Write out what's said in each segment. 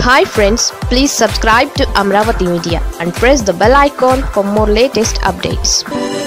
hi friends please subscribe to Amaravati media and press the bell icon for more latest updates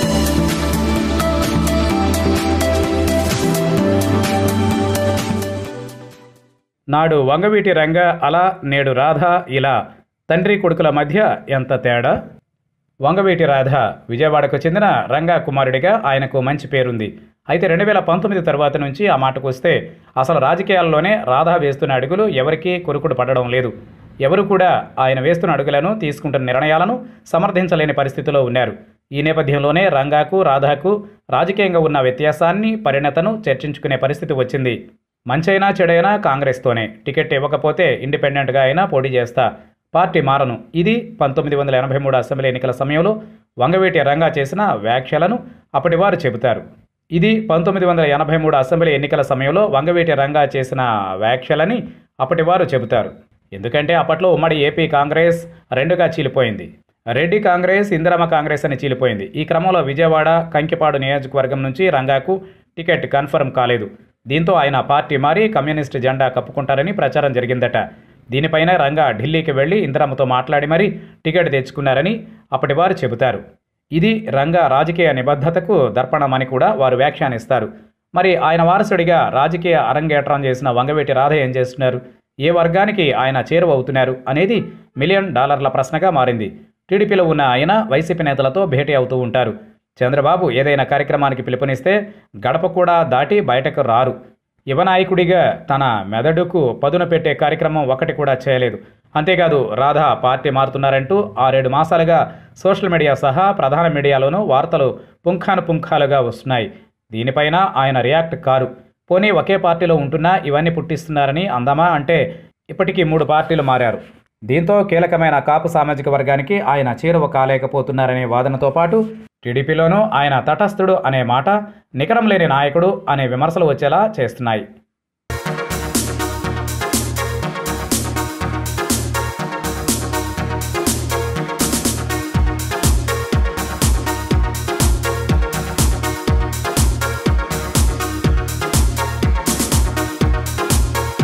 నాడు వంగవీటి రంగ అలా నేడు రాధ ఇలా తండ్రి కొడుకుల మధ్య ఎంత తేడా వంగవీటి రాధ విజయవాడకు చెందిన రంగా కుమారుడిగా ఆయనకు మంచి పేరుంది అయితే రెండు వేల పంతొమ్మిది తర్వాత నుంచి ఆ మాటకు వస్తే అసలు రాజకీయాల్లోనే రాధా వేస్తున్న అడుగులు ఎవరికీ కొరుకుడు పడడం లేదు ఎవరు కూడా ఆయన వేస్తున్న అడుగులను తీసుకుంటున్న నిర్ణయాలను సమర్థించలేని పరిస్థితిలో ఉన్నారు ఈ నేపథ్యంలోనే రంగాకు రాధాకు రాజకీయంగా ఉన్న వ్యత్యాసాన్ని పరిణతను చర్చించుకునే పరిస్థితి వచ్చింది మంచైనా చెడైనా కాంగ్రెస్తోనే టికెట్ ఇవ్వకపోతే ఇండిపెండెంట్గా అయినా పోటీ చేస్తా పార్టీ మారను ఇది పంతొమ్మిది వందల ఎనభై మూడు అసెంబ్లీ ఎన్నికల సమయంలో వంగవీటి రంగా చేసిన వ్యాఖ్యలను అప్పటివారు చెబుతారు ఇది పంతొమ్మిది వందల ఎనభై మూడు అసెంబ్లీ ఎన్నికల సమయంలో వంగవీటి రంగా చేసిన వ్యాఖ్యలని అప్పటివారు చెబుతారు ఎందుకంటే అప్పట్లో ఉమ్మడి ఏపీ కాంగ్రెస్ రెండుగా చీలిపోయింది రెడ్డి కాంగ్రెస్ ఇందిరమ్మ కాంగ్రెస్ అని చీలిపోయింది ఈ క్రమంలో విజయవాడ కంకిపాడు నియోజకవర్గం నుంచి రంగాకు టికెట్ కన్ఫర్మ్ కాలేదు దీంతో ఆయన పార్టీ మారి కమ్యూనిస్ట్ జెండా కప్పుకుంటారని ప్రచారం జరిగిందట దీనిపైన రంగా ఢిల్లీకి వెళ్లి ఇందిరమ్మతో మాట్లాడి మరీ టికెట్ తెచ్చుకున్నారని అప్పటివారు చెబుతారు ఇది రంగా రాజకీయ నిబద్ధతకు దర్పణమని కూడా వారు వ్యాఖ్యానిస్తారు మరి ఆయన వారసుడిగా రాజకీయ అరంగేట్రం చేసిన వంగవేటి రాధ ఏం చేస్తున్నారు ఏ వర్గానికి ఆయన చేరువవుతున్నారు అనేది మిలియన్ డాలర్ల ప్రశ్నగా మారింది టీడీపీలో ఉన్న ఆయన వైసీపీ నేతలతో భేటీ అవుతూ ఉంటారు చంద్రబాబు ఏదైనా కార్యక్రమానికి పిలుపునిస్తే గడప కూడా దాటి బయటకు రారు యువనాయకుడిగా తన మెదడుకు పదును పెట్టే కార్యక్రమం ఒకటి కూడా చేయలేదు అంతేకాదు రాధా పార్టీ మారుతున్నారంటూ ఆరేడు మాసాలుగా సోషల్ మీడియా సహా ప్రధాన మీడియాలోనూ వార్తలు పుంఖాను పుంఖాలుగా వస్తున్నాయి దీనిపైన ఆయన రియాక్ట్ కారు పోనీ ఒకే పార్టీలో ఉంటున్నా ఇవన్నీ పుట్టిస్తున్నారని అందామా అంటే ఇప్పటికీ మూడు పార్టీలు మారారు దీంతో కీలకమైన కాపు సామాజిక వర్గానికి ఆయన చేరువ కాలేకపోతున్నారనే వాదనతో పాటు టీడీపీలోనూ ఆయన తటస్థుడు అనే మాట నికరం లేని నాయకుడు అనే విమర్శలు వచ్చేలా చేస్తున్నాయి